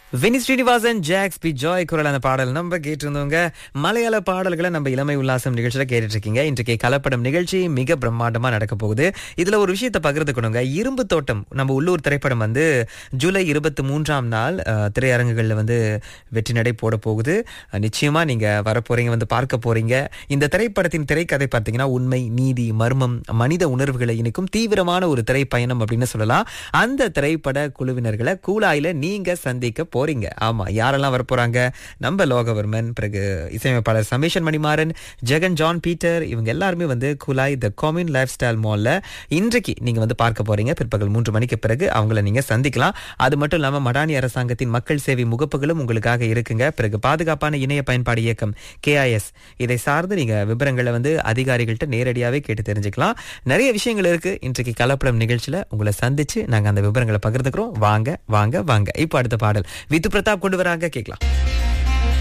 வினி Srinivasan Jakes Bejoy குரல் அந்த பாடல் நம்ம கேட்டிருந்தவங்க மலையாள பாடல்களை நம்ம இளமை உல்லாசம் நிகழ்ச்சியில கேட்டுட்டு இருக்கீங்க இன்றைக்கு கலப்படம் நிகழ்ச்சி மிக பிரம்மாண்டமா நடக்க போகுது இதுல ஒரு விஷயத்தை பகிர்ந்துக்கணுங்க இரும்பு தோட்டம் நம்ம உள்ளூர் திரைப்படம் வந்து ஜூலை இருபத்தி மூன்றாம் நாள் அஹ், திரையரங்குகள்ல வந்து வெற்றி நடை போட போகுது அஹ், நிச்சயமா நீங்க வர போறீங்க வந்து பார்க்க போறீங்க இந்த திரைப்படத்தின் திரைக்கதை பார்த்தீங்கன்னா உண்மை நீதி மர்மம் மனித உணர்வுகளை இணைக்கும் தீவிரமான ஒரு திரைப்பயணம் அப்படின்னு சொல்லலாம் அந்த திரைப்பட குழுவினர்களை கூலாயில நீங்க சந்திக்க போறீங்க ஆமா யாரெல்லாம் வர போறாங்க நம்ம லோகவர்மன் பிறகு இசையமைப்பாளர் சமேஷன் மணிமாறன் ஜெகன் ஜான் பீட்டர் இவங்க எல்லாருமே வந்து குலாய் த காமின் லைஃப் ஸ்டைல் மால்ல இன்றைக்கு நீங்க வந்து பார்க்க போறீங்க பிற்பகல் மூன்று மணிக்கு பிறகு அவங்கள நீங்க சந்திக்கலாம் அது மட்டும் இல்லாம மடானி அரசாங்கத்தின் மக்கள் சேவை முகப்புகளும் உங்களுக்காக இருக்குங்க பிறகு பாதுகாப்பான இணைய பயன்பாடு இயக்கம் கேஐஎஸ் இதை சார்ந்து நீங்க விவரங்களை வந்து அதிகாரிகள்கிட்ட நேரடியாவே கேட்டு தெரிஞ்சுக்கலாம் நிறைய விஷயங்கள் இருக்கு இன்றைக்கு கலப்படம் நிகழ்ச்சியில உங்களை சந்திச்சு நாங்க அந்த விவரங்களை பகிர்ந்துக்கிறோம் வாங்க வாங்க வாங்க இப்போ அடுத்த பாடல் வித்து பிரதாப் கொண்டு வராங்க கேட்கலாம்